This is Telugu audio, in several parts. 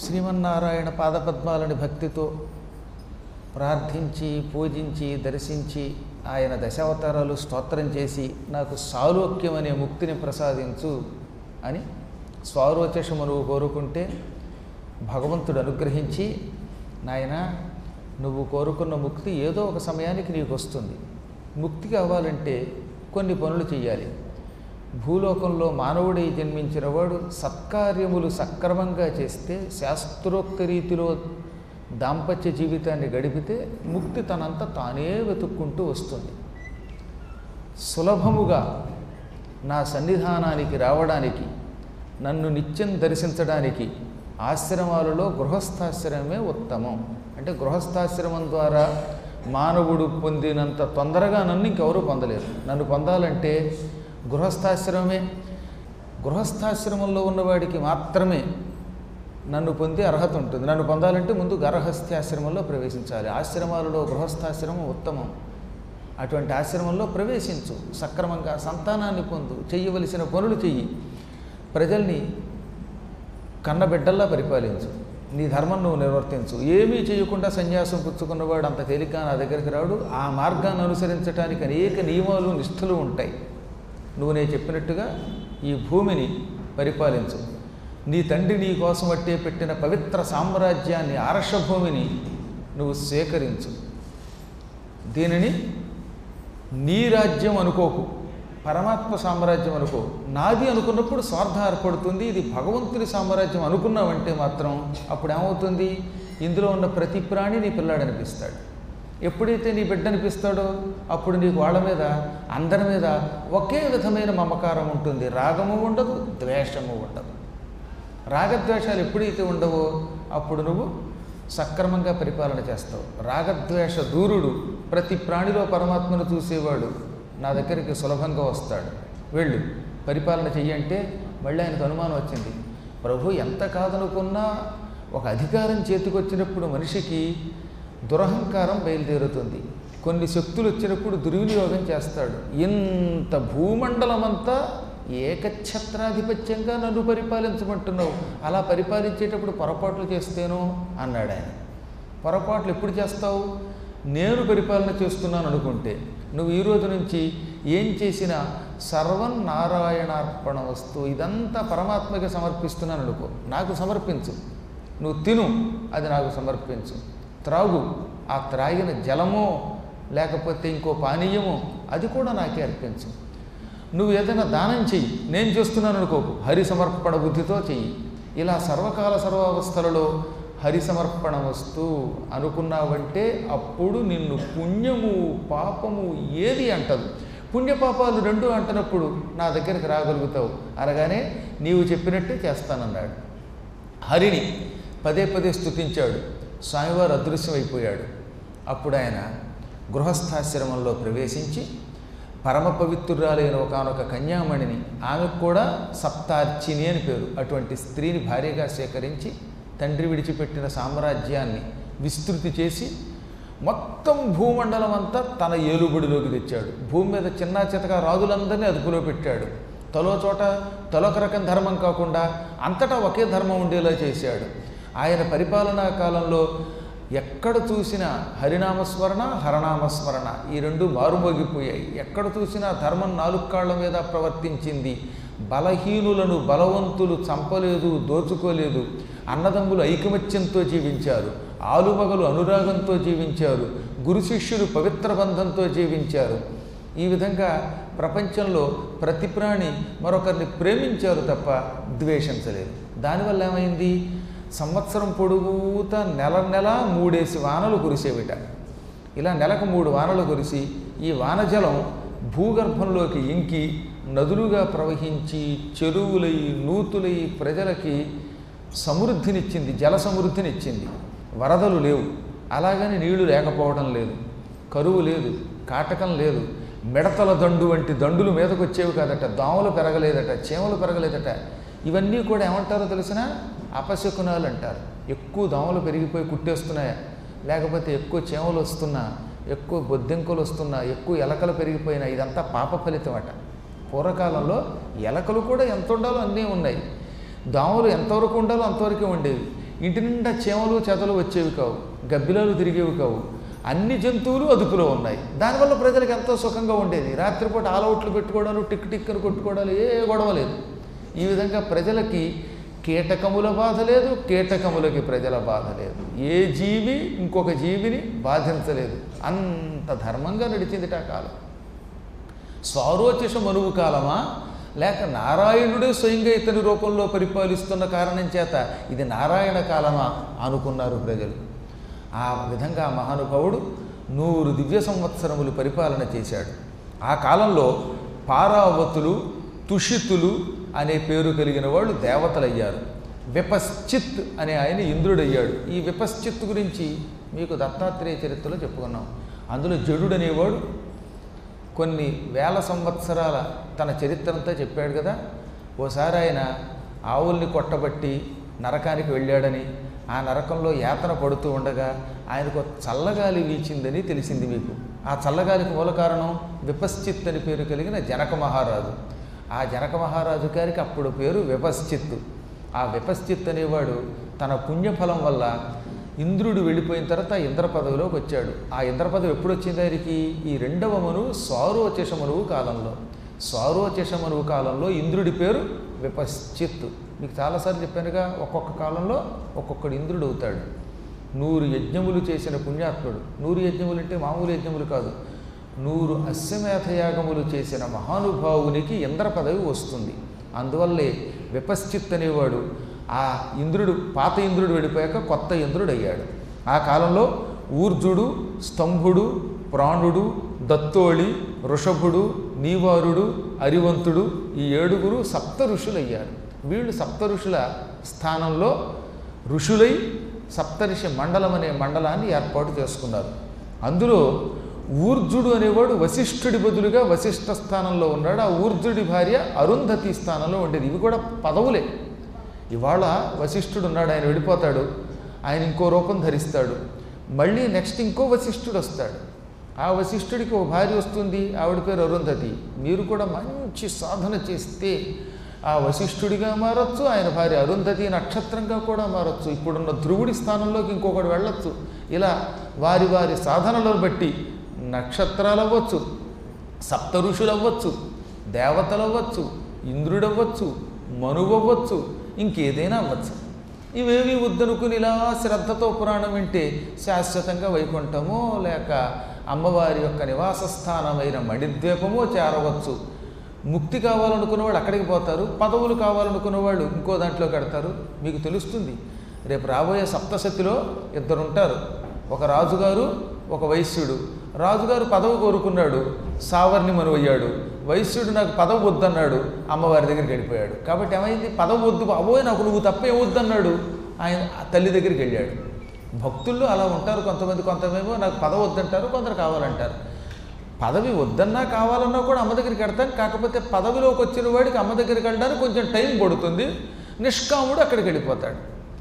శ్రీమన్నారాయణ పాదపద్మాలని భక్తితో ప్రార్థించి పూజించి దర్శించి ఆయన దశావతారాలు స్తోత్రం చేసి నాకు సాలోక్యం అనే ముక్తిని ప్రసాదించు అని స్వారోచషమును కోరుకుంటే భగవంతుడు అనుగ్రహించి నాయన నువ్వు కోరుకున్న ముక్తి ఏదో ఒక సమయానికి నీకు వస్తుంది ముక్తి కావాలంటే కొన్ని పనులు చేయాలి భూలోకంలో మానవుడై జన్మించిన వాడు సత్కార్యములు సక్రమంగా చేస్తే శాస్త్రోక్త రీతిలో దాంపత్య జీవితాన్ని గడిపితే ముక్తి తనంత తానే వెతుక్కుంటూ వస్తుంది సులభముగా నా సన్నిధానానికి రావడానికి నన్ను నిత్యం దర్శించడానికి ఆశ్రమాలలో గృహస్థాశ్రమమే ఉత్తమం అంటే గృహస్థాశ్రమం ద్వారా మానవుడు పొందినంత తొందరగా నన్ను ఇంకెవరూ పొందలేరు నన్ను పొందాలంటే గృహస్థాశ్రమమే గృహస్థాశ్రమంలో ఉన్నవాడికి మాత్రమే నన్ను పొందే అర్హత ఉంటుంది నన్ను పొందాలంటే ముందు గర్హస్థ్యాశ్రమంలో ప్రవేశించాలి ఆశ్రమాలలో గృహస్థాశ్రమం ఉత్తమం అటువంటి ఆశ్రమంలో ప్రవేశించు సక్రమంగా సంతానాన్ని పొందు చెయ్యవలసిన పనులు చెయ్యి ప్రజల్ని కన్నబిడ్డల్లా పరిపాలించు నీ ధర్మం నువ్వు నిర్వర్తించు ఏమీ చేయకుండా సన్యాసం పుచ్చుకున్నవాడు అంత తేలిక నా దగ్గరికి రాడు ఆ మార్గాన్ని అనుసరించడానికి అనేక నియమాలు నిష్ఠలు ఉంటాయి నువ్వు నేను చెప్పినట్టుగా ఈ భూమిని పరిపాలించు నీ తండ్రి నీ కోసం అట్టే పెట్టిన పవిత్ర సామ్రాజ్యాన్ని ఆర్షభూమిని నువ్వు స్వీకరించు దీనిని నీ రాజ్యం అనుకోకు పరమాత్మ సామ్రాజ్యం అనుకో నాది అనుకున్నప్పుడు స్వార్థం ఏర్పడుతుంది ఇది భగవంతుని సామ్రాజ్యం అనుకున్నావంటే మాత్రం అప్పుడు ఏమవుతుంది ఇందులో ఉన్న ప్రతి ప్రాణి నీ పిల్లాడు అనిపిస్తాడు ఎప్పుడైతే నీ బిడ్డ అనిపిస్తాడో అప్పుడు నీకు వాళ్ళ మీద అందరి మీద ఒకే విధమైన మమకారం ఉంటుంది రాగము ఉండదు ద్వేషము ఉండదు రాగద్వేషాలు ఎప్పుడైతే ఉండవో అప్పుడు నువ్వు సక్రమంగా పరిపాలన చేస్తావు రాగద్వేష దూరుడు ప్రతి ప్రాణిలో పరమాత్మను చూసేవాడు నా దగ్గరికి సులభంగా వస్తాడు వెళ్ళు పరిపాలన చెయ్యంటే మళ్ళీ ఆయనకు అనుమానం వచ్చింది ప్రభు ఎంత కాదనుకున్నా ఒక అధికారం చేతికొచ్చినప్పుడు మనిషికి దురహంకారం బయలుదేరుతుంది కొన్ని శక్తులు వచ్చినప్పుడు దుర్వినియోగం చేస్తాడు ఇంత భూమండలమంతా ఏకఛత్రాధిపత్యంగా నన్ను పరిపాలించమంటున్నావు అలా పరిపాలించేటప్పుడు పొరపాట్లు చేస్తేనో అన్నాడు ఆయన పొరపాట్లు ఎప్పుడు చేస్తావు నేను పరిపాలన చేస్తున్నాను అనుకుంటే నువ్వు ఈ రోజు నుంచి ఏం చేసినా సర్వం నారాయణార్పణ వస్తువు ఇదంతా పరమాత్మకి సమర్పిస్తున్నాను అనుకో నాకు సమర్పించు నువ్వు తిను అది నాకు సమర్పించు త్రాగు ఆ త్రాగిన జలమో లేకపోతే ఇంకో పానీయమో అది కూడా నాకే అర్పించు నువ్వు ఏదైనా దానం చెయ్యి నేను చేస్తున్నాను అనుకోకు హరి సమర్పణ బుద్ధితో చెయ్యి ఇలా సర్వకాల సర్వావస్థలలో హరి సమర్పణ వస్తూ అనుకున్నావంటే అప్పుడు నిన్ను పుణ్యము పాపము ఏది అంటదు పుణ్యపాపాలు రెండు అంటనప్పుడు నా దగ్గరికి రాగలుగుతావు అనగానే నీవు చెప్పినట్టే చేస్తానన్నాడు హరిని పదే పదే స్తుతించాడు స్వామివారు అదృశ్యమైపోయాడు అప్పుడు ఆయన గృహస్థాశ్రమంలో ప్రవేశించి పరమ పవిత్రురాలైన ఒకనొక కన్యామణిని ఆమెకు కూడా సప్తార్చిని అని పేరు అటువంటి స్త్రీని భార్యగా సేకరించి తండ్రి విడిచిపెట్టిన సామ్రాజ్యాన్ని విస్తృతి చేసి మొత్తం భూమండలం అంతా తన ఏలుబడిలోకి తెచ్చాడు భూమి మీద చిన్న చితక రాజులందరినీ అదుపులో పెట్టాడు తలో చోట తలొక రకం ధర్మం కాకుండా అంతటా ఒకే ధర్మం ఉండేలా చేశాడు ఆయన పరిపాలనా కాలంలో ఎక్కడ చూసినా హరినామస్మరణ హరనామస్మరణ ఈ రెండు మారుమోగిపోయాయి ఎక్కడ చూసినా ధర్మం నాలుగు కాళ్ళ మీద ప్రవర్తించింది బలహీనులను బలవంతులు చంపలేదు దోచుకోలేదు అన్నదమ్ములు ఐకమత్యంతో జీవించారు ఆలుమగలు అనురాగంతో జీవించారు గురు శిష్యులు పవిత్ర బంధంతో జీవించారు ఈ విధంగా ప్రపంచంలో ప్రతి ప్రాణి మరొకరిని ప్రేమించారు తప్ప ద్వేషించలేదు దానివల్ల ఏమైంది సంవత్సరం పొడుగుతా నెల నెల మూడేసి వానలు కురిసేవిట ఇలా నెలకు మూడు వానలు కురిసి ఈ వానజలం భూగర్భంలోకి ఇంకి నదులుగా ప్రవహించి చెరువులై నూతులై ప్రజలకి సమృద్ధినిచ్చింది జల సమృద్ధినిచ్చింది వరదలు లేవు అలాగని నీళ్లు లేకపోవడం లేదు కరువు లేదు కాటకం లేదు మిడతల దండు వంటి దండులు మీదకు వచ్చేవి కాదట దోమలు పెరగలేదట చీమలు పెరగలేదట ఇవన్నీ కూడా ఏమంటారో తెలిసిన అపశకునాలు అంటారు ఎక్కువ దోమలు పెరిగిపోయి కుట్టేస్తున్నాయా లేకపోతే ఎక్కువ చీమలు వస్తున్నా ఎక్కువ బొద్దింకలు వస్తున్నా ఎక్కువ ఎలకలు పెరిగిపోయినా ఇదంతా పాప ఫలితం అట పూర్వకాలంలో ఎలకలు కూడా ఎంత ఉండాలో అన్నీ ఉన్నాయి దోమలు ఎంతవరకు ఉండాలో అంతవరకే ఉండేవి ఇంటి నిండా చీమలు చెదలు వచ్చేవి కావు గబ్బిలాలు తిరిగేవి కావు అన్ని జంతువులు అదుపులో ఉన్నాయి దానివల్ల ప్రజలకు ఎంతో సుఖంగా ఉండేది రాత్రిపూట ఆలౌట్లు పెట్టుకోవడాలు టిక్ టిక్ అని కొట్టుకోవడాలు ఏ గొడవ లేదు ఈ విధంగా ప్రజలకి కీటకముల బాధ లేదు కీటకములకి ప్రజల బాధ లేదు ఏ జీవి ఇంకొక జీవిని బాధించలేదు అంత ధర్మంగా నడిచింది ఆ కాలం స్వారోచిష మనువు కాలమా లేక నారాయణుడే స్వయంగా ఇతని రూపంలో పరిపాలిస్తున్న కారణం చేత ఇది నారాయణ కాలమా అనుకున్నారు ప్రజలు ఆ విధంగా మహానుభావుడు నూరు దివ్య సంవత్సరములు పరిపాలన చేశాడు ఆ కాలంలో పారావతులు తుషితులు అనే పేరు కలిగిన వాళ్ళు దేవతలయ్యారు విపశ్చిత్ అనే ఆయన ఇంద్రుడయ్యాడు ఈ విపశ్చిత్ గురించి మీకు దత్తాత్రేయ చరిత్రలో చెప్పుకున్నాం అందులో జడుడు అనేవాడు కొన్ని వేల సంవత్సరాల తన చరిత్రంతా చెప్పాడు కదా ఓసారి ఆయన ఆవుల్ని కొట్టబట్టి నరకానికి వెళ్ళాడని ఆ నరకంలో యాతన పడుతూ ఉండగా ఆయనకు ఒక చల్లగాలి వీచిందని తెలిసింది మీకు ఆ చల్లగాలికి మూల కారణం విపశ్చిత్ అని పేరు కలిగిన జనక మహారాజు ఆ జనక మహారాజు గారికి అప్పుడు పేరు విపశ్చిత్ ఆ విపశ్చిత్ అనేవాడు తన పుణ్యఫలం వల్ల ఇంద్రుడు వెళ్ళిపోయిన తర్వాత ఇంద్ర పదవిలోకి వచ్చాడు ఆ ఇంద్ర పదవి ఎప్పుడు వచ్చింది ఆయనకి ఈ రెండవ మనువు స్వారోచేష మనువు కాలంలో స్వారోచేష మనువు కాలంలో ఇంద్రుడి పేరు విపశ్చిత్ మీకు చాలాసార్లు చెప్పానుగా ఒక్కొక్క కాలంలో ఒక్కొక్కడు ఇంద్రుడు అవుతాడు నూరు యజ్ఞములు చేసిన పుణ్యాత్ముడు నూరు యజ్ఞములు అంటే మామూలు యజ్ఞములు కాదు నూరు అశ్వమేధ యాగములు చేసిన మహానుభావునికి ఇంద్ర పదవి వస్తుంది అందువల్లే విపశ్చిత్ అనేవాడు ఆ ఇంద్రుడు పాత ఇంద్రుడు వెళ్ళిపోయాక కొత్త ఇంద్రుడు అయ్యాడు ఆ కాలంలో ఊర్జుడు స్తంభుడు ప్రాణుడు దత్తోళి వృషభుడు నీవారుడు అరివంతుడు ఈ ఏడుగురు సప్త ఋషులయ్యారు వీళ్ళు సప్త ఋషుల స్థానంలో ఋషులై సప్తఋషి మండలం అనే మండలాన్ని ఏర్పాటు చేసుకున్నారు అందులో ఊర్జుడు అనేవాడు వశిష్ఠుడి బదులుగా వశిష్ఠ స్థానంలో ఉన్నాడు ఆ ఊర్జుడి భార్య అరుంధతి స్థానంలో ఉండేది ఇవి కూడా పదవులే ఇవాళ వశిష్ఠుడు ఉన్నాడు ఆయన వెళ్ళిపోతాడు ఆయన ఇంకో రూపం ధరిస్తాడు మళ్ళీ నెక్స్ట్ ఇంకో వశిష్ఠుడు వస్తాడు ఆ వశిష్ఠుడికి ఒక భార్య వస్తుంది ఆవిడ పేరు అరుంధతి మీరు కూడా మంచి సాధన చేస్తే ఆ వశిష్ఠుడిగా మారచ్చు ఆయన భార్య అరుంధతి నక్షత్రంగా కూడా మారచ్చు ఇప్పుడున్న ధ్రువుడి స్థానంలోకి ఇంకొకటి వెళ్ళొచ్చు ఇలా వారి వారి సాధనలను బట్టి నక్షత్రాలు అవ్వచ్చు సప్త ఋషులు అవ్వచ్చు దేవతలు అవ్వచ్చు ఇంద్రుడు అవ్వచ్చు మనువు అవ్వచ్చు ఇంకేదైనా అవ్వచ్చు ఇవేవి వద్దనుకుని ఇలా శ్రద్ధతో పురాణం వింటే శాశ్వతంగా వైకుంఠమో లేక అమ్మవారి యొక్క నివాస స్థానమైన మణిద్వీపమో చేరవచ్చు ముక్తి కావాలనుకున్న వాళ్ళు అక్కడికి పోతారు పదవులు కావాలనుకున్న వాళ్ళు ఇంకో దాంట్లో కడతారు మీకు తెలుస్తుంది రేపు రాబోయే సప్తశతిలో ఇద్దరు ఉంటారు ఒక రాజుగారు ఒక వైశ్యుడు రాజుగారు పదవి కోరుకున్నాడు సావర్ణి మనువయ్యాడు వైశ్యుడు నాకు పదవి వద్దన్నాడు అమ్మవారి దగ్గరికి వెళ్ళిపోయాడు కాబట్టి ఏమైంది పదవి వద్దు అబోయ్ నాకు నువ్వు తప్ప ఏమొద్దన్నాడు ఆయన ఆ తల్లి దగ్గరికి వెళ్ళాడు భక్తుల్లో అలా ఉంటారు కొంతమంది కొంతమేమో నాకు పదవి వద్దంటారు కొందరు కావాలంటారు పదవి వద్దన్నా కావాలన్నా కూడా అమ్మ దగ్గరికి వెడతాం కాకపోతే పదవిలోకి వచ్చిన వాడికి అమ్మ దగ్గరికి వెళ్ళడానికి కొంచెం టైం పడుతుంది నిష్కాముడు అక్కడికి వెళ్ళిపోతాడు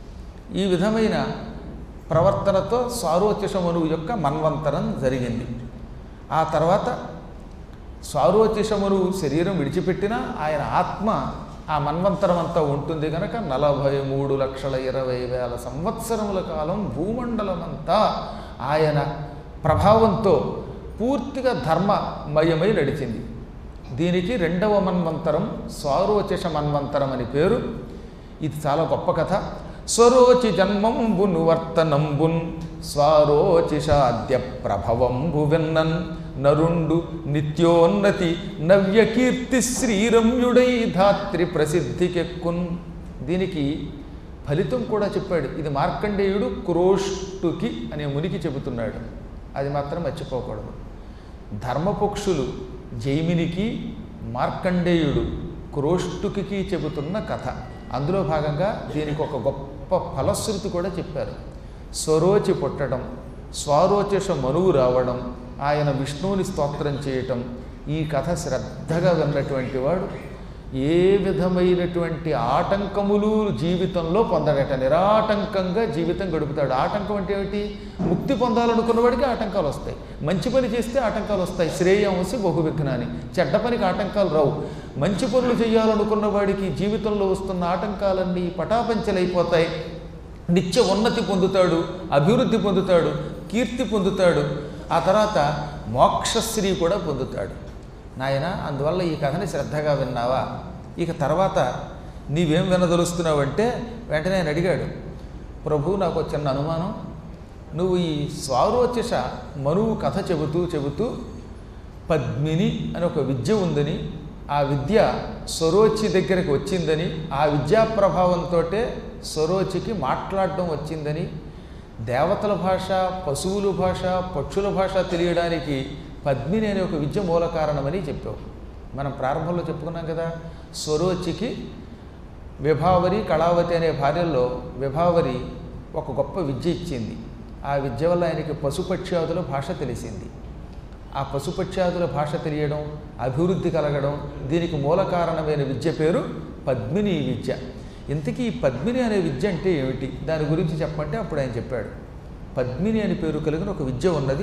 ఈ విధమైన ప్రవర్తనతో సారోచిషమనువు యొక్క మన్వంతరం జరిగింది ఆ తర్వాత సారోచిషమనువు శరీరం విడిచిపెట్టినా ఆయన ఆత్మ ఆ మన్వంతరం అంతా ఉంటుంది కనుక నలభై మూడు లక్షల ఇరవై వేల సంవత్సరముల కాలం భూమండలమంతా ఆయన ప్రభావంతో పూర్తిగా ధర్మమయమై నడిచింది దీనికి రెండవ మన్వంతరం స్వారోచిష మన్వంతరం అని పేరు ఇది చాలా గొప్ప కథ స్వరోచి జన్మంబును వర్తనంబున్ స్వారోచిషాద్య ప్రభవంబు విన్నన్ నరుండు నిత్యోన్నతి నవ్యకీర్తి శ్రీరమ్యుడై ధాత్రి ప్రసిద్ధికెక్కున్ దీనికి ఫలితం కూడా చెప్పాడు ఇది మార్కండేయుడు క్రోష్టుకి అనే మునికి చెబుతున్నాడు అది మాత్రం మర్చిపోకూడదు ధర్మపక్షులు జైమినికి మార్కండేయుడు క్రోష్టుకి చెబుతున్న కథ అందులో భాగంగా దీనికి ఒక గొప్ప ఫలశ్రుతి కూడా చెప్పారు స్వరోచి పుట్టడం స్వారోచిష మనువు రావడం ఆయన విష్ణువుని స్తోత్రం చేయటం ఈ కథ శ్రద్ధగా విన్నటువంటి వాడు ఏ విధమైనటువంటి ఆటంకములు జీవితంలో పొందడట నిరాటంకంగా జీవితం గడుపుతాడు ఆటంకం అంటే ఏమిటి ముక్తి పొందాలనుకున్న వాడికి ఆటంకాలు వస్తాయి మంచి పని చేస్తే ఆటంకాలు వస్తాయి శ్రేయాంసి బహువిఘ్నాన్ని చెడ్డ పనికి ఆటంకాలు రావు మంచి పనులు చేయాలనుకున్న వాడికి జీవితంలో వస్తున్న ఆటంకాలన్నీ పటాపంచలైపోతాయి నిత్య ఉన్నతి పొందుతాడు అభివృద్ధి పొందుతాడు కీర్తి పొందుతాడు ఆ తర్వాత మోక్షశ్రీ కూడా పొందుతాడు నాయన అందువల్ల ఈ కథని శ్రద్ధగా విన్నావా ఇక తర్వాత నీవేం వినదలుస్తున్నావంటే వెంటనే ఆయన అడిగాడు ప్రభు నాకు ఒక చిన్న అనుమానం నువ్వు ఈ స్వారోచష మనువు కథ చెబుతూ చెబుతూ పద్మిని అని ఒక విద్య ఉందని ఆ విద్య స్వరోచి దగ్గరికి వచ్చిందని ఆ విద్యా ప్రభావంతో స్వరోచికి మాట్లాడడం వచ్చిందని దేవతల భాష పశువుల భాష పక్షుల భాష తెలియడానికి పద్మిని అనే ఒక విద్య మూల కారణమని చెప్పావు మనం ప్రారంభంలో చెప్పుకున్నాం కదా స్వరోచికి విభావరి కళావతి అనే భార్యల్లో విభావరి ఒక గొప్ప విద్య ఇచ్చింది ఆ విద్య వల్ల ఆయనకి పశుపక్ష్యాదుల భాష తెలిసింది ఆ పశుపక్ష్యాదుల భాష తెలియడం అభివృద్ధి కలగడం దీనికి మూల కారణమైన విద్య పేరు పద్మిని విద్య ఇంతకీ ఈ పద్మిని అనే విద్య అంటే ఏమిటి దాని గురించి చెప్పమంటే అప్పుడు ఆయన చెప్పాడు పద్మిని అని పేరు కలిగిన ఒక విద్య ఉన్నది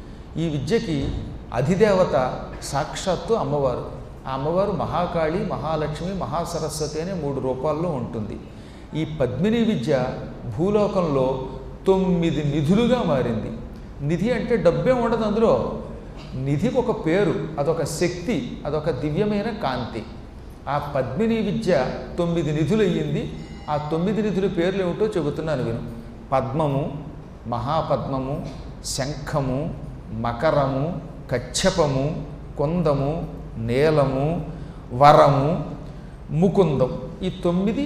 ఈ విద్యకి అధిదేవత సాక్షాత్తు అమ్మవారు ఆ అమ్మవారు మహాకాళి మహాలక్ష్మి మహాసరస్వతి అనే మూడు రూపాల్లో ఉంటుంది ఈ పద్మిని విద్య భూలోకంలో తొమ్మిది నిధులుగా మారింది నిధి అంటే డబ్బే ఉండదు అందులో నిధికి ఒక పేరు అదొక శక్తి అదొక దివ్యమైన కాంతి ఆ పద్మిని విద్య తొమ్మిది నిధులు అయ్యింది ఆ తొమ్మిది నిధుల పేర్లు ఏమిటో చెబుతున్నాను విను పద్మము మహాపద్మము శంఖము మకరము కచ్చపము కుందము నీలము వరము ముకుందం ఈ తొమ్మిది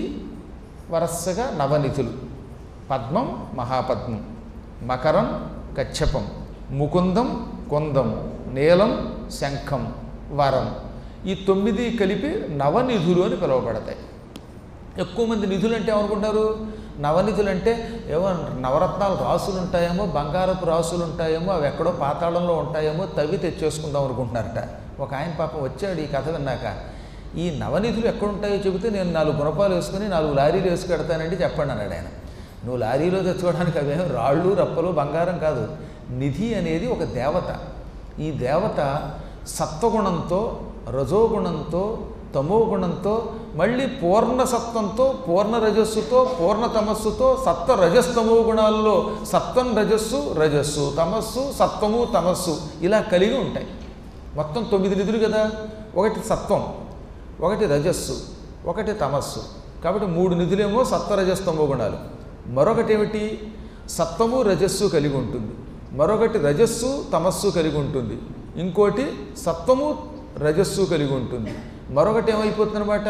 వరసగా నవనిధులు పద్మం మహాపద్మం మకరం కచ్చపం ముకుందం కుందం నీలం శంఖం వరం ఈ తొమ్మిది కలిపి నవనిధులు అని పిలువబడతాయి ఎక్కువ మంది నిధులు అంటే ఏమనుకుంటారు నవనిధులు అంటే ఏమో నవరత్నాలు రాసులు ఉంటాయేమో బంగారపు రాసులు ఉంటాయేమో అవి ఎక్కడో పాతాళంలో ఉంటాయేమో తవ్వి తెచ్చేసుకుందాం అనుకుంటున్నారట ఒక ఆయన పాపం వచ్చాడు ఈ కథ విన్నాక ఈ నవనిధులు ఎక్కడుంటాయో చెబితే నేను నాలుగు గుణపాలు వేసుకుని నాలుగు లారీలు వేసుకెడతానండి చెప్పండి అన్నాడు ఆయన నువ్వు లారీలో తెచ్చుకోవడానికి అవేం రాళ్ళు రప్పలు బంగారం కాదు నిధి అనేది ఒక దేవత ఈ దేవత సత్వగుణంతో రజోగుణంతో తమో గుణంతో మళ్ళీ పూర్ణ సత్వంతో పూర్ణ రజస్సుతో పూర్ణ తమస్సుతో సత్వ రజస్తమో గుణాల్లో సత్వం రజస్సు రజస్సు తమస్సు సత్వము తమస్సు ఇలా కలిగి ఉంటాయి మొత్తం తొమ్మిది నిధులు కదా ఒకటి సత్వం ఒకటి రజస్సు ఒకటి తమస్సు కాబట్టి మూడు నిధులేమో సత్వ రజస్తమో గుణాలు మరొకటి ఏమిటి సత్వము రజస్సు కలిగి ఉంటుంది మరొకటి రజస్సు తమస్సు కలిగి ఉంటుంది ఇంకోటి సత్వము రజస్సు కలిగి ఉంటుంది మరొకటి ఏమైపోతుందన్నమాట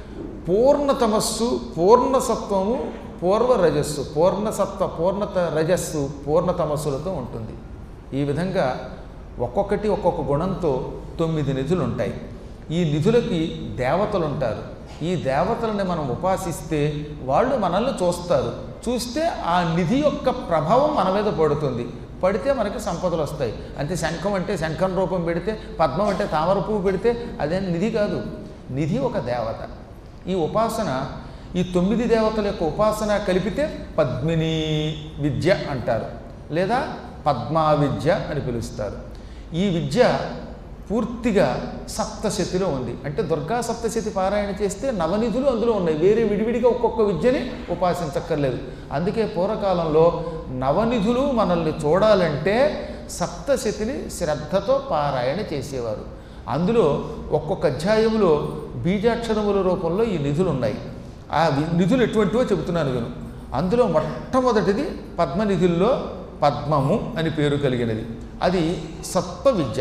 పూర్ణ తమస్సు పూర్ణ సత్వము పూర్వ రజస్సు పూర్ణ సత్వ పూర్ణత రజస్సు పూర్ణ తమస్సులతో ఉంటుంది ఈ విధంగా ఒక్కొక్కటి ఒక్కొక్క గుణంతో తొమ్మిది నిధులు ఉంటాయి ఈ నిధులకి దేవతలు ఉంటారు ఈ దేవతలని మనం ఉపాసిస్తే వాళ్ళు మనల్ని చూస్తారు చూస్తే ఆ నిధి యొక్క ప్రభావం మన మీద పడుతుంది పడితే మనకి సంపదలు వస్తాయి అంతే శంఖం అంటే శంఖం రూపం పెడితే పద్మం అంటే తామర పువ్వు పెడితే అదేం నిధి కాదు నిధి ఒక దేవత ఈ ఉపాసన ఈ తొమ్మిది దేవతల యొక్క ఉపాసన కలిపితే పద్మిని విద్య అంటారు లేదా పద్మా విద్య అని పిలుస్తారు ఈ విద్య పూర్తిగా సప్తశతిలో ఉంది అంటే దుర్గా సప్తశతి పారాయణ చేస్తే నవనిధులు అందులో ఉన్నాయి వేరే విడివిడిగా ఒక్కొక్క విద్యని ఉపాసించక్కర్లేదు అందుకే పూర్వకాలంలో నవనిధులు మనల్ని చూడాలంటే సప్తశతిని శ్రద్ధతో పారాయణ చేసేవారు అందులో ఒక్కొక్క అధ్యాయంలో బీజాక్షరముల రూపంలో ఈ నిధులు ఉన్నాయి ఆ వి- నిధులు ఎటువంటివో చెబుతున్నాను విను అందులో మొట్టమొదటిది పద్మనిధుల్లో పద్మము అని పేరు కలిగినది అది సత్వ విద్య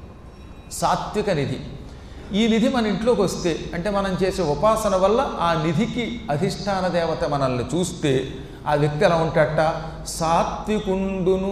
సాత్విక నిధి ఈ నిధి మన ఇంట్లోకి వస్తే అంటే మనం చేసే ఉపాసన వల్ల ఆ నిధికి అధిష్టాన దేవత మనల్ని చూస్తే ఆ వ్యక్తి ఎలా ఉంటాడట సాత్వికుండును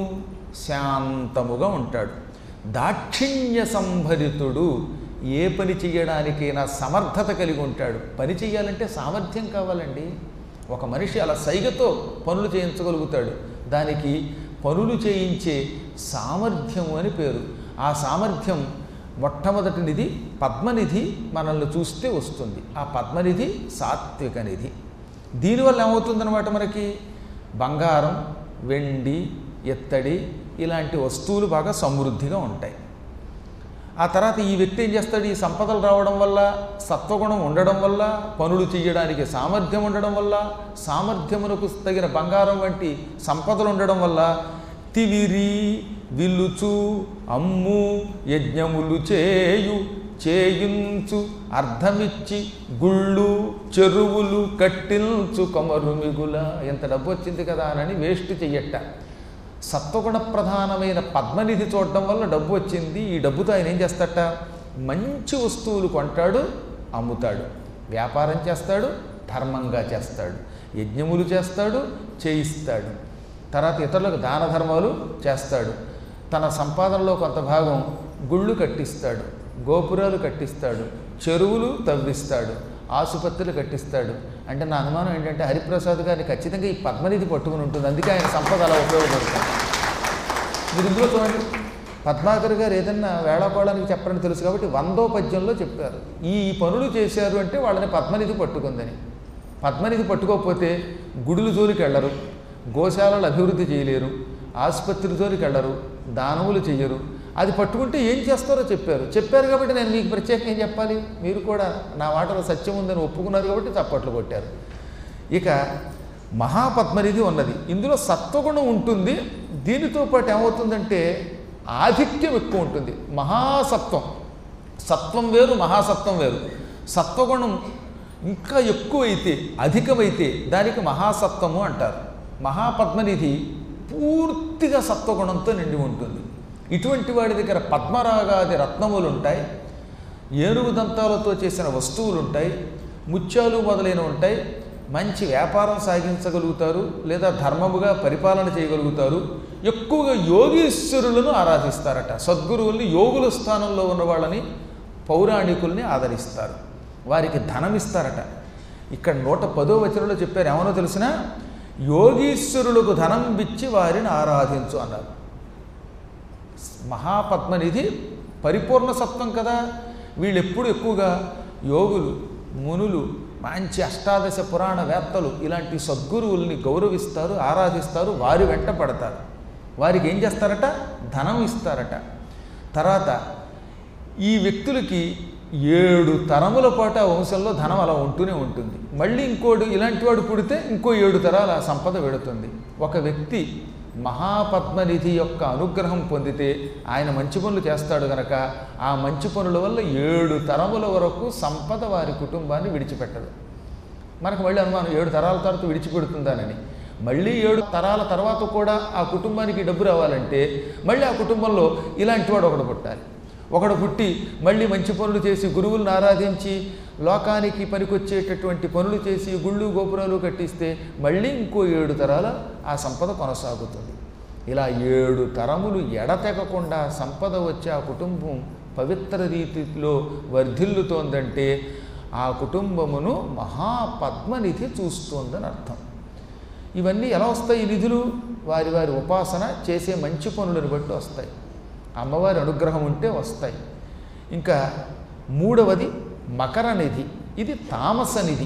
శాంతముగా ఉంటాడు దాక్షిణ్య సంభరితుడు ఏ పని చేయడానికైనా సమర్థత కలిగి ఉంటాడు పని చేయాలంటే సామర్థ్యం కావాలండి ఒక మనిషి అలా సైగతో పనులు చేయించగలుగుతాడు దానికి పనులు చేయించే సామర్థ్యము అని పేరు ఆ సామర్థ్యం మొట్టమొదటి నిధి పద్మనిధి మనల్ని చూస్తే వస్తుంది ఆ పద్మనిధి సాత్విక నిధి దీనివల్ల ఏమవుతుందన్నమాట మనకి బంగారం వెండి ఎత్తడి ఇలాంటి వస్తువులు బాగా సమృద్ధిగా ఉంటాయి ఆ తర్వాత ఈ వ్యక్తి ఏం చేస్తాడు ఈ సంపదలు రావడం వల్ల సత్వగుణం ఉండడం వల్ల పనులు చేయడానికి సామర్థ్యం ఉండడం వల్ల సామర్థ్యమునకు తగిన బంగారం వంటి సంపదలు ఉండడం వల్ల తివిరి విల్లుచు అమ్ము యజ్ఞములు చేయు చేయించు అర్ధమిచ్చి గుళ్ళు చెరువులు కట్టించు కమరు మిగుల ఎంత డబ్బు వచ్చింది కదా అని వేస్ట్ చెయ్యట సత్వగుణ ప్రధానమైన పద్మనిధి చూడడం వల్ల డబ్బు వచ్చింది ఈ డబ్బుతో ఆయన ఏం చేస్తాట మంచి వస్తువులు కొంటాడు అమ్ముతాడు వ్యాపారం చేస్తాడు ధర్మంగా చేస్తాడు యజ్ఞములు చేస్తాడు చేయిస్తాడు తర్వాత ఇతరులకు దాన ధర్మాలు చేస్తాడు తన సంపాదనలో కొంత భాగం గుళ్ళు కట్టిస్తాడు గోపురాలు కట్టిస్తాడు చెరువులు తవ్విస్తాడు ఆసుపత్రులు కట్టిస్తాడు అంటే నా అనుమానం ఏంటంటే హరిప్రసాద్ గారిని ఖచ్చితంగా ఈ పద్మనిధి పట్టుకుని ఉంటుంది అందుకే ఆయన సంపద అలా ఉపయోగపడుతుంది మీరు ఇందులో చూడండి పద్మాకర్ గారు ఏదన్నా వేళాకోళానికి చెప్పరని తెలుసు కాబట్టి వందో పద్యంలో చెప్పారు ఈ పనులు చేశారు అంటే వాళ్ళని పద్మనిధి పట్టుకుందని పద్మనిధి పట్టుకోకపోతే గుడులు జోలికి వెళ్ళరు గోశాలలు అభివృద్ధి చేయలేరు ఆసుపత్రి జోలికి వెళ్ళరు దానములు చెయ్యరు అది పట్టుకుంటే ఏం చేస్తారో చెప్పారు చెప్పారు కాబట్టి నేను మీకు ప్రత్యేకంగా ఏం చెప్పాలి మీరు కూడా నా మాటలో సత్యం ఉందని ఒప్పుకున్నారు కాబట్టి చప్పట్లు కొట్టారు ఇక మహాపద్మనిధి ఉన్నది ఇందులో సత్వగుణం ఉంటుంది దీనితో పాటు ఏమవుతుందంటే ఆధిక్యం ఎక్కువ ఉంటుంది మహాసత్వం సత్వం వేరు మహాసత్వం వేరు సత్వగుణం ఇంకా ఎక్కువైతే అధికమైతే దానికి మహాసత్వము అంటారు మహాపద్మనిధి పూర్తిగా సత్వగుణంతో నిండి ఉంటుంది ఇటువంటి వాడి దగ్గర పద్మరాగాది రత్నములు ఉంటాయి ఏనుగు దంతాలతో చేసిన వస్తువులు ఉంటాయి ముత్యాలు మొదలైనవి ఉంటాయి మంచి వ్యాపారం సాగించగలుగుతారు లేదా ధర్మముగా పరిపాలన చేయగలుగుతారు ఎక్కువగా యోగీశ్వరులను ఆరాధిస్తారట సద్గురువుల్ని యోగుల స్థానంలో ఉన్న వాళ్ళని పౌరాణికుల్ని ఆదరిస్తారు వారికి ధనం ఇస్తారట ఇక్కడ నూట పదో వచనంలో చెప్పారు ఏమనో తెలిసిన యోగీశ్వరులకు ధనం ఇచ్చి వారిని ఆరాధించు అన్నారు మహాపద్మనిధి పరిపూర్ణ సత్వం కదా వీళ్ళు ఎప్పుడు ఎక్కువగా యోగులు మునులు మంచి అష్టాదశ పురాణ వేత్తలు ఇలాంటి సద్గురువుల్ని గౌరవిస్తారు ఆరాధిస్తారు వారి వెంట పడతారు వారికి ఏం చేస్తారట ధనం ఇస్తారట తర్వాత ఈ వ్యక్తులకి ఏడు తరముల పాటు ఆ వంశంలో ధనం అలా ఉంటూనే ఉంటుంది మళ్ళీ ఇంకోడు ఇలాంటి వాడు పుడితే ఇంకో ఏడు తరాల సంపద వెడుతుంది ఒక వ్యక్తి మహాపద్మనిధి యొక్క అనుగ్రహం పొందితే ఆయన మంచి పనులు చేస్తాడు గనక ఆ మంచి పనుల వల్ల ఏడు తరముల వరకు సంపద వారి కుటుంబాన్ని విడిచిపెట్టదు మనకు మళ్ళీ అనుమానం ఏడు తరాల తర్వాత విడిచిపెడుతుందానని మళ్ళీ ఏడు తరాల తర్వాత కూడా ఆ కుటుంబానికి డబ్బు రావాలంటే మళ్ళీ ఆ కుటుంబంలో ఇలాంటి వాడు ఒకడు పుట్టాలి ఒకడు పుట్టి మళ్ళీ మంచి పనులు చేసి గురువులను ఆరాధించి లోకానికి పనికొచ్చేటటువంటి పనులు చేసి గుళ్ళు గోపురాలు కట్టిస్తే మళ్ళీ ఇంకో ఏడు తరాల ఆ సంపద కొనసాగుతుంది ఇలా ఏడు తరములు ఎడతెగకుండా సంపద వచ్చే ఆ కుటుంబం పవిత్ర రీతిలో వర్ధిల్లుతోందంటే ఆ కుటుంబమును మహాపద్మనిధి చూస్తోందని అర్థం ఇవన్నీ ఎలా వస్తాయి ఈ నిధులు వారి వారి ఉపాసన చేసే మంచి పనులను బట్టి వస్తాయి అమ్మవారి అనుగ్రహం ఉంటే వస్తాయి ఇంకా మూడవది మకర నిధి ఇది తామస నిధి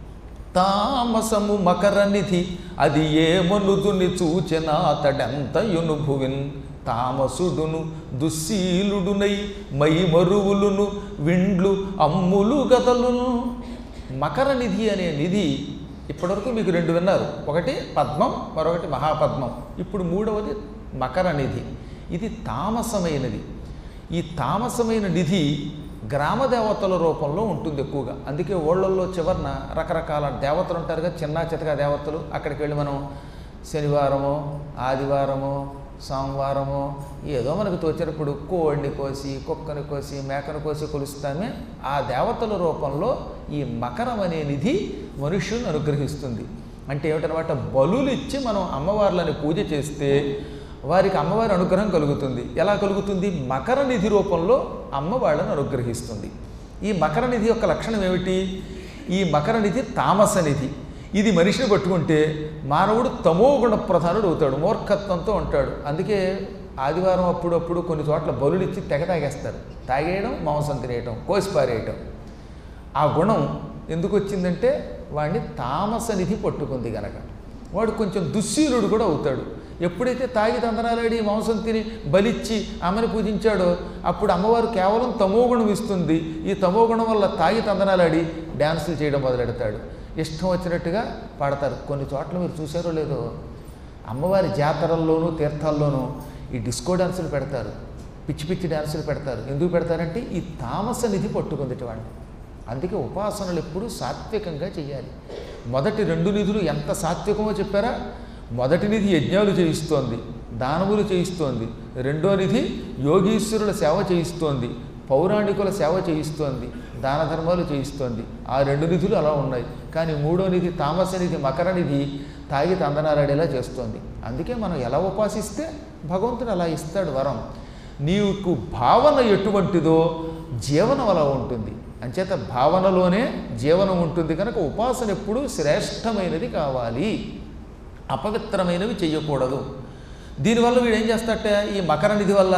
తామసము మకర నిధి అది ఏమనుదుని చూచిన అతడెంత యునుభువిన్ తామసుడును దుశ్శీలుడునై మై మరువులును విండ్లు అమ్ములు గదలును మకర నిధి అనే నిధి ఇప్పటివరకు మీకు రెండు విన్నారు ఒకటి పద్మం మరొకటి మహాపద్మం ఇప్పుడు మూడవది మకర నిధి ఇది తామసమైనది ఈ తామసమైన నిధి గ్రామ దేవతల రూపంలో ఉంటుంది ఎక్కువగా అందుకే ఓళ్ళల్లో చివరన రకరకాల దేవతలు ఉంటారు కదా చిన్న చితక దేవతలు అక్కడికి వెళ్ళి మనం శనివారమో ఆదివారమో సోమవారమో ఏదో మనకు తోచినప్పుడు కోడిని కోసి కుక్కని కోసి మేకను కోసి కొలుస్తామే ఆ దేవతల రూపంలో ఈ మకరం అనే నిధి మనుష్యులను అనుగ్రహిస్తుంది అంటే ఏమిటనమాట బలులు ఇచ్చి మనం అమ్మవార్లని పూజ చేస్తే వారికి అమ్మవారి అనుగ్రహం కలుగుతుంది ఎలా కలుగుతుంది మకర నిధి రూపంలో అమ్మ వాళ్ళని అనుగ్రహిస్తుంది ఈ మకర నిధి యొక్క లక్షణం ఏమిటి ఈ మకర నిధి తామస నిధి ఇది మనిషిని పట్టుకుంటే మానవుడు తమోగుణ ప్రధానుడు అవుతాడు మూర్ఖత్వంతో ఉంటాడు అందుకే ఆదివారం అప్పుడప్పుడు కొన్ని చోట్ల బలులు ఇచ్చి తెగ తాగేస్తారు తాగేయడం మాంసం తినేయటం కోసి పారేయటం ఆ గుణం ఎందుకు వచ్చిందంటే వాడిని తామస నిధి పట్టుకుంది గనక వాడు కొంచెం దుశ్శీలుడు కూడా అవుతాడు ఎప్పుడైతే తాగి తందనాలాడి మాంసం తిని బలిచ్చి ఆమెను పూజించాడో అప్పుడు అమ్మవారు కేవలం తమోగుణం ఇస్తుంది ఈ తమోగుణం వల్ల తాగి తందనాలాడి డ్యాన్సులు చేయడం మొదలెడతాడు ఇష్టం వచ్చినట్టుగా పాడతారు కొన్ని చోట్ల మీరు చూసారో లేదో అమ్మవారి జాతరల్లోనూ తీర్థాల్లోనూ ఈ డిస్కో డాన్సులు పెడతారు పిచ్చి పిచ్చి డాన్సులు పెడతారు ఎందుకు పెడతారంటే ఈ తామస నిధి పట్టుకుంది వాడిని అందుకే ఉపాసనలు ఎప్పుడూ సాత్వికంగా చేయాలి మొదటి రెండు నిధులు ఎంత సాత్వికమో చెప్పారా మొదటి నిధి యజ్ఞాలు చేయిస్తోంది దానములు చేయిస్తోంది రెండో నిధి యోగీశ్వరుల సేవ చేయిస్తోంది పౌరాణికుల సేవ చేయిస్తోంది దాన ధర్మాలు చేయిస్తోంది ఆ రెండు నిధులు అలా ఉన్నాయి కానీ మూడో నిధి తామస నిధి మకర నిధి తాగి తందనాలాడేలా చేస్తోంది అందుకే మనం ఎలా ఉపాసిస్తే భగవంతుడు అలా ఇస్తాడు వరం నీకు భావన ఎటువంటిదో జీవనం అలా ఉంటుంది అంచేత భావనలోనే జీవనం ఉంటుంది కనుక ఉపాసన ఎప్పుడూ శ్రేష్టమైనది కావాలి అపవిత్రమైనవి చెయ్యకూడదు దీనివల్ల వీడు ఏం చేస్తాడట ఈ మకర నిధి వల్ల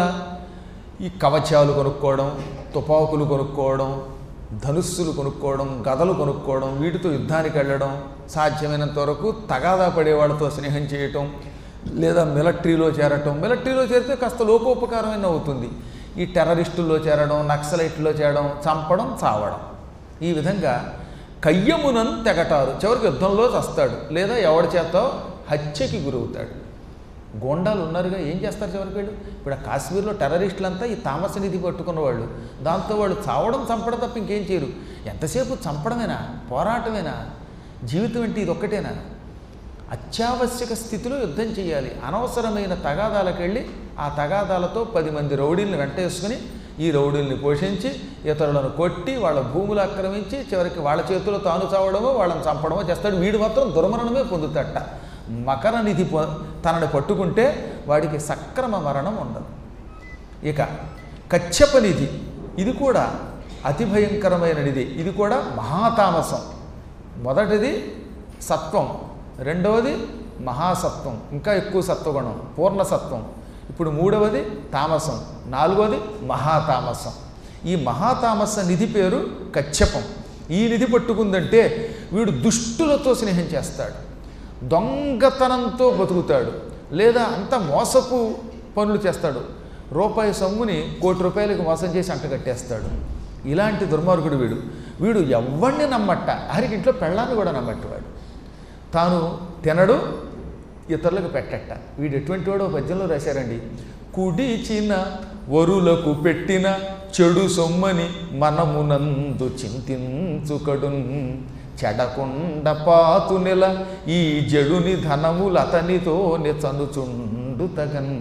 ఈ కవచాలు కొనుక్కోవడం తుపాకులు కొనుక్కోవడం ధనుస్సులు కొనుక్కోవడం గదలు కొనుక్కోవడం వీటితో యుద్ధానికి వెళ్ళడం సాధ్యమైనంత వరకు తగాదా పడే వాళ్ళతో స్నేహం చేయటం లేదా మిలిటరీలో చేరటం మిలిటరీలో చేరితే కాస్త లోకోపకారమైన అవుతుంది ఈ టెర్రరిస్టుల్లో చేరడం నక్సలైట్లో చేరడం చంపడం చావడం ఈ విధంగా కయ్యమునన్ తెగటారు చివరికి యుద్ధంలో చస్తాడు లేదా ఎవడి చేత హత్యకి గురవుతాడు గోండాలు ఉన్నారుగా ఏం చేస్తారు చివరికి వీళ్ళు ఇప్పుడు ఆ కాశ్మీర్లో టెర్రరిస్టులంతా ఈ తామస నిధి పట్టుకున్న వాళ్ళు దాంతో వాళ్ళు చావడం చంపడం తప్ప ఇంకేం చేయరు ఎంతసేపు చంపడమేనా పోరాటమేనా జీవితం అంటే ఇది ఒక్కటేనా అత్యావశ్యక స్థితిలో యుద్ధం చేయాలి అనవసరమైన తగాదాలకు వెళ్ళి ఆ తగాదాలతో పది మంది రౌడీల్ని వెంటేసుకుని ఈ రౌడీల్ని పోషించి ఇతరులను కొట్టి వాళ్ళ భూములు ఆక్రమించి చివరికి వాళ్ళ చేతిలో తాను చావడమో వాళ్ళని చంపడమో చేస్తాడు వీడు మాత్రం దుర్మరణమే పొందుతాట మకర నిధి పొ తనని పట్టుకుంటే వాడికి సక్రమ మరణం ఉండదు ఇక కచ్చప నిధి ఇది కూడా అతి భయంకరమైన నిధి ఇది కూడా మహాతామసం మొదటిది సత్వం రెండవది మహాసత్వం ఇంకా ఎక్కువ సత్వగుణం పూర్ణ సత్వం ఇప్పుడు మూడవది తామసం నాలుగవది మహాతామసం ఈ మహాతామస నిధి పేరు కచ్చపం ఈ నిధి పట్టుకుందంటే వీడు దుష్టులతో స్నేహం చేస్తాడు దొంగతనంతో బతుకుతాడు లేదా అంత మోసపు పనులు చేస్తాడు రూపాయి సొమ్ముని కోటి రూపాయలకు మోసం చేసి అంటగట్టేస్తాడు ఇలాంటి దుర్మార్గుడు వీడు వీడు ఎవరిని నమ్మట్ట ఆరికి ఇంట్లో పెళ్ళాన్ని కూడా నమ్మట్టు వాడు తాను తినడు ఇతరులకు పెట్టట వీడు ఎటువంటి వాడో పద్యంలో రాశారండి కుడిచిన వరులకు పెట్టిన చెడు సొమ్మని మనమునందు చింతించుకడున్ చెడకుండ పాతు నెల ఈ జడుని ధనములతనితో చనుచుండు తగన్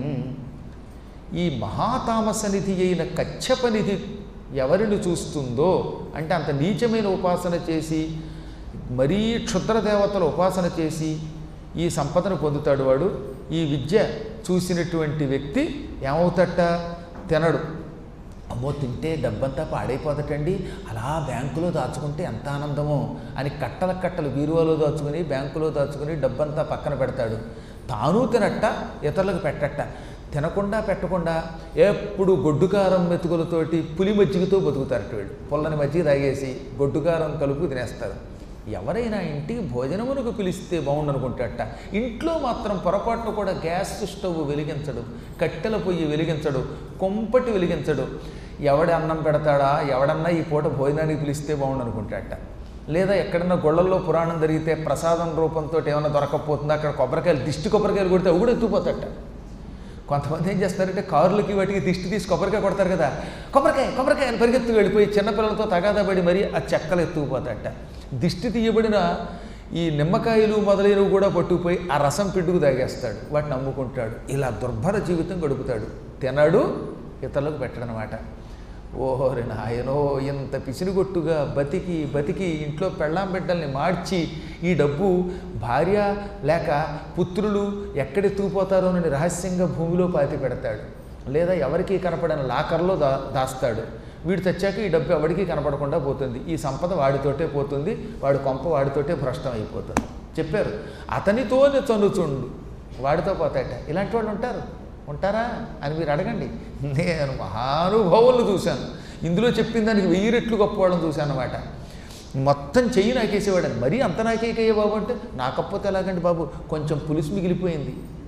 ఈ మహాతామస నిధి అయిన కచ్చప నిధి ఎవరిని చూస్తుందో అంటే అంత నీచమైన ఉపాసన చేసి మరీ క్షుద్ర దేవతల ఉపాసన చేసి ఈ సంపదను పొందుతాడు వాడు ఈ విద్య చూసినటువంటి వ్యక్తి ఏమవుతట తినడు అమ్మో తింటే డబ్బంతా పాడైపోతటండి అలా బ్యాంకులో దాచుకుంటే ఎంత ఆనందమో అని కట్టల కట్టలు బీరువాలో దాచుకుని బ్యాంకులో దాచుకుని డబ్బంతా పక్కన పెడతాడు తాను తినట్ట ఇతరులకు పెట్టట తినకుండా పెట్టకుండా ఎప్పుడు గొడ్డుకారం మెతుకులతోటి పులి మజ్జిగతో బతుకుతారట వీళ్ళు పుల్లని మజ్జిగ తాగేసి గొడ్డుకారం కలుపు తినేస్తారు ఎవరైనా ఇంటికి భోజనమునకు పిలిస్తే బాగుండనుకుంటాడట ఇంట్లో మాత్రం పొరపాట్లు కూడా గ్యాస్ స్టవ్ వెలిగించడు కట్టెల పొయ్యి వెలిగించడు కొంపటి వెలిగించడు ఎవడి అన్నం పెడతాడా ఎవడన్నా ఈ పూట భోజనానికి పిలిస్తే బాగుండనుకుంటాడట లేదా ఎక్కడన్నా గొళ్ళల్లో పురాణం జరిగితే ప్రసాదం రూపంతో ఏమైనా దొరకకపోతుందో అక్కడ కొబ్బరికాయలు దిష్టి కొబ్బరికాయలు కొడితే అవి కూడా ఎత్తుకుపోతాడట కొంతమంది ఏం చేస్తారంటే కారులకి వాటికి దిష్టి తీసి కొబ్బరికాయ కొడతారు కదా కొబ్బరికాయ కొబ్బరికాయ అని పరిగెత్తు వెళ్ళిపోయి చిన్నపిల్లలతో తగాదా పడి మరీ ఆ చెక్కలు ఎత్తుకుపోతాడట దిష్టి తీయబడిన ఈ నిమ్మకాయలు మొదలైనవి కూడా పట్టుకుపోయి ఆ రసం పిండుకు తాగేస్తాడు వాటిని అమ్ముకుంటాడు ఇలా దుర్భర జీవితం గడుపుతాడు తినడు ఇతరులకు పెట్టడనమాట ఓహోరి నాయనో ఇంత పిసినిగొట్టుగా బతికి బతికి ఇంట్లో పెళ్ళాం బిడ్డల్ని మార్చి ఈ డబ్బు భార్య లేక పుత్రులు ఎక్కడెత్తుకుపోతారోనని రహస్యంగా భూమిలో పాతి పెడతాడు లేదా ఎవరికీ కనపడని లాకర్లో దా దాస్తాడు వీడు తెచ్చాక ఈ డబ్బు ఎవరికీ కనపడకుండా పోతుంది ఈ సంపద వాడితోటే పోతుంది వాడి కొంప వాడితోటే భ్రష్టం అయిపోతుంది చెప్పారు అతనితోనే చనుచుండు వాడితో పోతాట ఇలాంటి వాళ్ళు ఉంటారు ఉంటారా అని మీరు అడగండి నేను మహానుభావులను చూశాను ఇందులో చెప్పిన దానికి వెయ్యి రెట్లు గొప్పవాళ్ళని చూశాను అనమాట మొత్తం చెయ్యి నాకేసేవాడని మరీ అంత నాకేకయ్యే బాబు అంటే నాకపోతే ఎలాగండి బాబు కొంచెం పులుసు మిగిలిపోయింది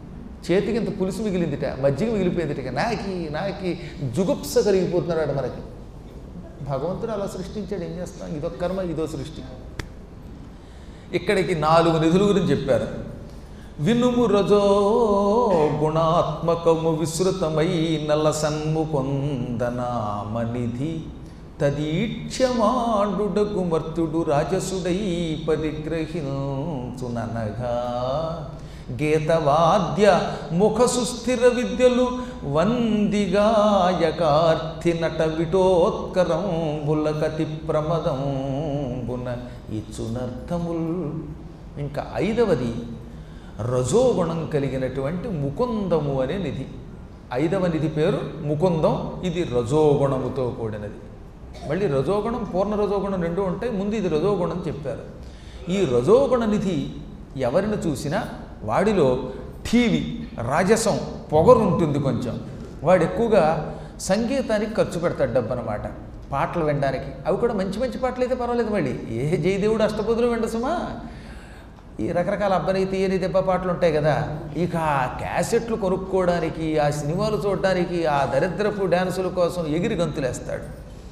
చేతికి ఇంత పులుసు మిగిలిందిట మజ్జిగ మిగిలిపోయిందిట నాకి నాకి జుగుప్స కలిగిపోతున్నాడు మనకి భగవంతుడు అలా సృష్టించాడు ఏం చేస్తాం ఇదో కర్మ ఇదో సృష్టి ఇక్కడికి నాలుగు నిధుల గురించి చెప్పారు వినుము రజో గుణాత్మకము విస్తృతమై నల్ల సన్ముకొందనామనిధి తదీక్ష్యమాండుడగు మర్తుడు రాజసుడై పరిగ్రహించుననగా గీతవాద్య ముఖ సుస్థిర విద్యలు వందిగాయకార్థి నట విటోత్కరం బుల్లకతి ప్రమదం బున ఇచ్చునర్థముల్ ఇంకా ఐదవది రజోగుణం కలిగినటువంటి ముకుందము అనే నిధి ఐదవ నిధి పేరు ముకుందం ఇది రజోగుణముతో కూడినది మళ్ళీ రజోగుణం పూర్ణ రజోగుణం రెండు ఉంటాయి ముందు ఇది రజోగుణం చెప్పారు ఈ రజోగుణ నిధి ఎవరిని చూసినా వాడిలో టీవీ రాజసం పొగరు ఉంటుంది కొంచెం వాడు ఎక్కువగా సంగీతానికి ఖర్చు పెడతాడు డబ్బు అనమాట పాటలు వినడానికి అవి కూడా మంచి మంచి పాటలు అయితే పర్వాలేదు మళ్ళీ ఏ జయదేవుడు అష్టపదులు విండసుమా ఈ రకరకాల అబ్బాయి తీయని దెబ్బ పాటలు ఉంటాయి కదా ఇక ఆ క్యాసెట్లు కొనుక్కోవడానికి ఆ సినిమాలు చూడడానికి ఆ దరిద్రపు డ్యాన్సుల కోసం ఎగిరి గంతులేస్తాడు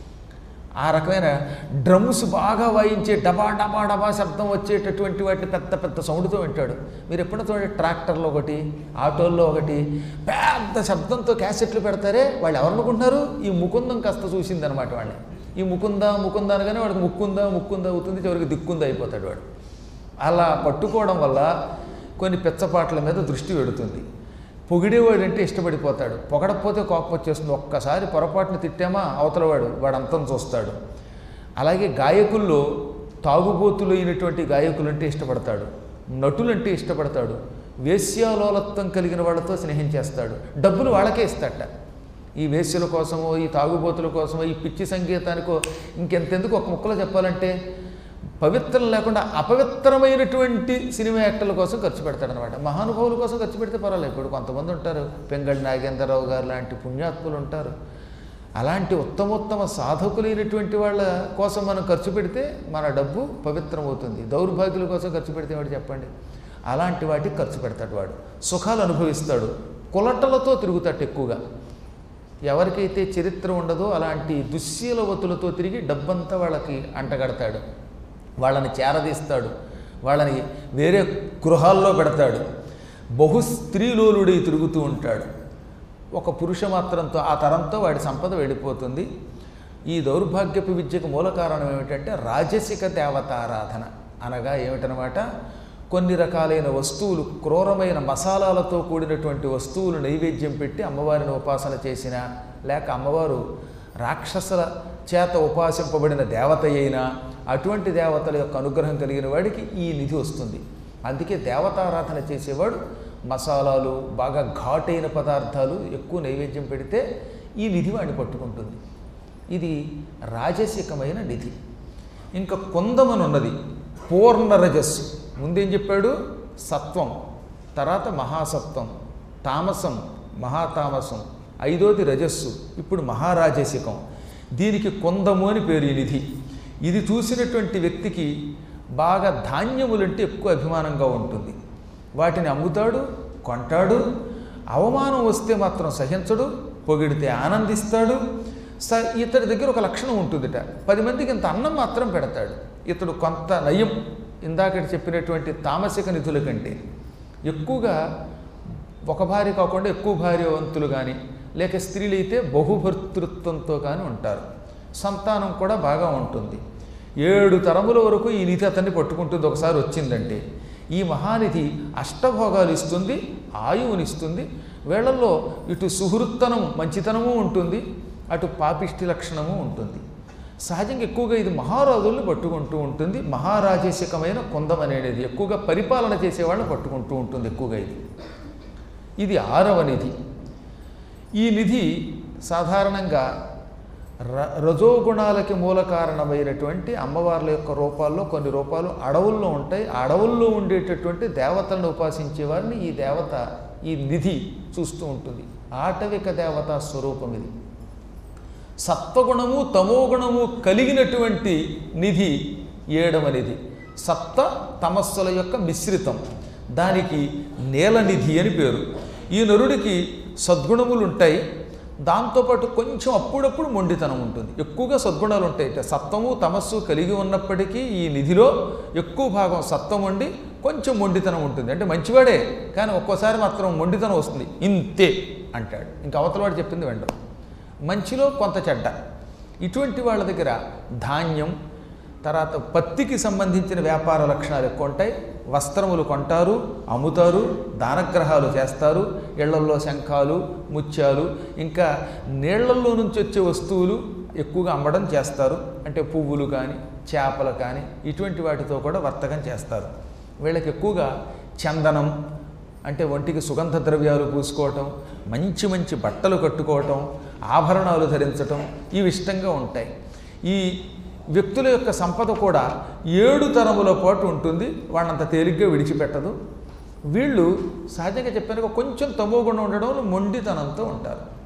ఆ రకమైన డ్రమ్స్ బాగా వాయించే డబా డబా డబా శబ్దం వచ్చేటటువంటి వాటిని పెద్ద పెద్ద సౌండ్తో వింటాడు మీరు ఎప్పుడైనా చూడండి ట్రాక్టర్లో ఒకటి ఆటోల్లో ఒకటి పెద్ద శబ్దంతో క్యాసెట్లు పెడతారే వాళ్ళు ఎవరనుకుంటున్నారు ఈ ముకుందం కాస్త చూసిందనమాట వాళ్ళని ఈ ముకుంద ముకుంద అనగానే వాడికి ముక్కుందా ముక్కుందా అవుతుంది చివరికి దిక్కుందా అయిపోతాడు వాడు అలా పట్టుకోవడం వల్ల కొన్ని పిచ్చపాట్ల మీద దృష్టి పెడుతుంది పొగిడేవాడు అంటే ఇష్టపడిపోతాడు పొగడకపోతే కోపం వచ్చేస్తుంది ఒక్కసారి పొరపాటున తిట్టామా అవతలవాడు వాడు అంతం చూస్తాడు అలాగే గాయకుల్లో తాగుబోతులు అయినటువంటి గాయకులు అంటే ఇష్టపడతాడు నటులంటే ఇష్టపడతాడు వేశ్యాలోలత్వం కలిగిన వాళ్ళతో స్నేహం చేస్తాడు డబ్బులు వాళ్ళకే ఇస్తాడట ఈ వేశ్యల కోసమో ఈ తాగుబోతుల కోసమో ఈ పిచ్చి సంగీతానికో ఇంకెంతెందుకు ఒక ముక్కలో చెప్పాలంటే పవిత్రం లేకుండా అపవిత్రమైనటువంటి సినిమా యాక్టర్ల కోసం ఖర్చు పెడతాడనమాట మహానుభావుల కోసం ఖర్చు పెడితే పర్వాలేదు ఇప్పుడు కొంతమంది ఉంటారు పెంగళి నాగేంద్రరావు గారు లాంటి పుణ్యాత్ములు ఉంటారు అలాంటి ఉత్తమోత్తమ సాధకులైనటువంటి వాళ్ళ కోసం మనం ఖర్చు పెడితే మన డబ్బు పవిత్రమవుతుంది దౌర్భాగ్యుల కోసం ఖర్చు పెడితే వాడు చెప్పండి అలాంటి వాటికి ఖర్చు పెడతాడు వాడు సుఖాలు అనుభవిస్తాడు కులటలతో తిరుగుతాడు ఎక్కువగా ఎవరికైతే చరిత్ర ఉండదో అలాంటి దుశ్శీలవతులతో తిరిగి డబ్బంతా వాళ్ళకి అంటగడతాడు వాళ్ళని చేరదీస్తాడు వాళ్ళని వేరే గృహాల్లో పెడతాడు బహు స్త్రీలోలుడై తిరుగుతూ ఉంటాడు ఒక పురుష మాత్రంతో ఆ తరంతో వాడి సంపద వెళ్ళిపోతుంది ఈ దౌర్భాగ్యపు విద్యకు మూల కారణం ఏమిటంటే రాజసిక దేవతారాధన అనగా ఏమిటనమాట కొన్ని రకాలైన వస్తువులు క్రూరమైన మసాలాలతో కూడినటువంటి వస్తువులు నైవేద్యం పెట్టి అమ్మవారిని ఉపాసన చేసిన లేక అమ్మవారు రాక్షసుల చేత ఉపాసింపబడిన దేవత అయినా అటువంటి దేవతల యొక్క అనుగ్రహం కలిగిన వాడికి ఈ నిధి వస్తుంది అందుకే దేవతారాధన చేసేవాడు మసాలాలు బాగా ఘాటైన పదార్థాలు ఎక్కువ నైవేద్యం పెడితే ఈ నిధి వాడిని పట్టుకుంటుంది ఇది రాజసికమైన నిధి ఇంకా కొందమని ఉన్నది పూర్ణ రజస్సు ముందేం చెప్పాడు సత్వం తర్వాత మహాసత్వం తామసం మహాతామసం ఐదోది రజస్సు ఇప్పుడు మహారాజసికం దీనికి కొందము అని పేరు ఈ నిధి ఇది చూసినటువంటి వ్యక్తికి బాగా ధాన్యములంటే ఎక్కువ అభిమానంగా ఉంటుంది వాటిని అమ్ముతాడు కొంటాడు అవమానం వస్తే మాత్రం సహించడు పొగిడితే ఆనందిస్తాడు స ఇతడి దగ్గర ఒక లక్షణం ఉంటుందిట పది మందికి ఇంత అన్నం మాత్రం పెడతాడు ఇతడు కొంత నయం ఇందాక చెప్పినటువంటి తామసిక నిధుల కంటే ఎక్కువగా ఒక భార్య కాకుండా ఎక్కువ భార్యవంతులు కానీ లేక స్త్రీలైతే బహుభర్తృత్వంతో కానీ ఉంటారు సంతానం కూడా బాగా ఉంటుంది ఏడు తరముల వరకు ఈ నిధి అతన్ని పట్టుకుంటుంది ఒకసారి వచ్చిందంటే ఈ మహానిధి అష్టభోగాలు ఇస్తుంది ఆయువునిస్తుంది వేళల్లో ఇటు సుహృత్తనం మంచితనము ఉంటుంది అటు పాపిష్టి లక్షణము ఉంటుంది సహజంగా ఎక్కువగా ఇది మహారాజుల్ని పట్టుకుంటూ ఉంటుంది మహారాజసికమైన కొందం అనేది ఎక్కువగా పరిపాలన చేసేవాళ్ళని పట్టుకుంటూ ఉంటుంది ఎక్కువగా ఇది ఇది ఆరవ నిధి ఈ నిధి సాధారణంగా ర రజోగుణాలకి మూల కారణమైనటువంటి అమ్మవార్ల యొక్క రూపాల్లో కొన్ని రూపాలు అడవుల్లో ఉంటాయి ఆ అడవుల్లో ఉండేటటువంటి దేవతలను ఉపాసించే వారిని ఈ దేవత ఈ నిధి చూస్తూ ఉంటుంది ఆటవిక దేవతా స్వరూపం ఇది సత్వగుణము తమోగుణము కలిగినటువంటి నిధి ఏడవ నిధి సత్వ తమస్సుల యొక్క మిశ్రితం దానికి నీలనిధి అని పేరు ఈ నరుడికి సద్గుణములు ఉంటాయి దాంతోపాటు కొంచెం అప్పుడప్పుడు మొండితనం ఉంటుంది ఎక్కువగా సద్గుణాలు ఉంటాయి అంటే సత్వము తమస్సు కలిగి ఉన్నప్పటికీ ఈ నిధిలో ఎక్కువ భాగం సత్వం ఉండి కొంచెం మొండితనం ఉంటుంది అంటే మంచివాడే కానీ ఒక్కోసారి మాత్రం మొండితనం వస్తుంది ఇంతే అంటాడు ఇంకా అవతలవాడు చెప్పింది వెండం మంచిలో కొంత చెడ్డ ఇటువంటి వాళ్ళ దగ్గర ధాన్యం తర్వాత పత్తికి సంబంధించిన వ్యాపార లక్షణాలు ఎక్కువ ఉంటాయి వస్త్రములు కొంటారు అమ్ముతారు దానగ్రహాలు చేస్తారు ఇళ్లల్లో శంఖాలు ముత్యాలు ఇంకా నీళ్లల్లో నుంచి వచ్చే వస్తువులు ఎక్కువగా అమ్మడం చేస్తారు అంటే పువ్వులు కానీ చేపలు కానీ ఇటువంటి వాటితో కూడా వర్తకం చేస్తారు వీళ్ళకి ఎక్కువగా చందనం అంటే ఒంటికి సుగంధ ద్రవ్యాలు పూసుకోవటం మంచి మంచి బట్టలు కట్టుకోవటం ఆభరణాలు ధరించటం ఇవి ఇష్టంగా ఉంటాయి ఈ వ్యక్తుల యొక్క సంపద కూడా ఏడు తరముల పాటు ఉంటుంది వాళ్ళంత తేలిగ్గా విడిచిపెట్టదు వీళ్ళు సహజంగా చెప్పాను కొంచెం తమోగుణం ఉండడంలో మొండితనంతో ఉంటారు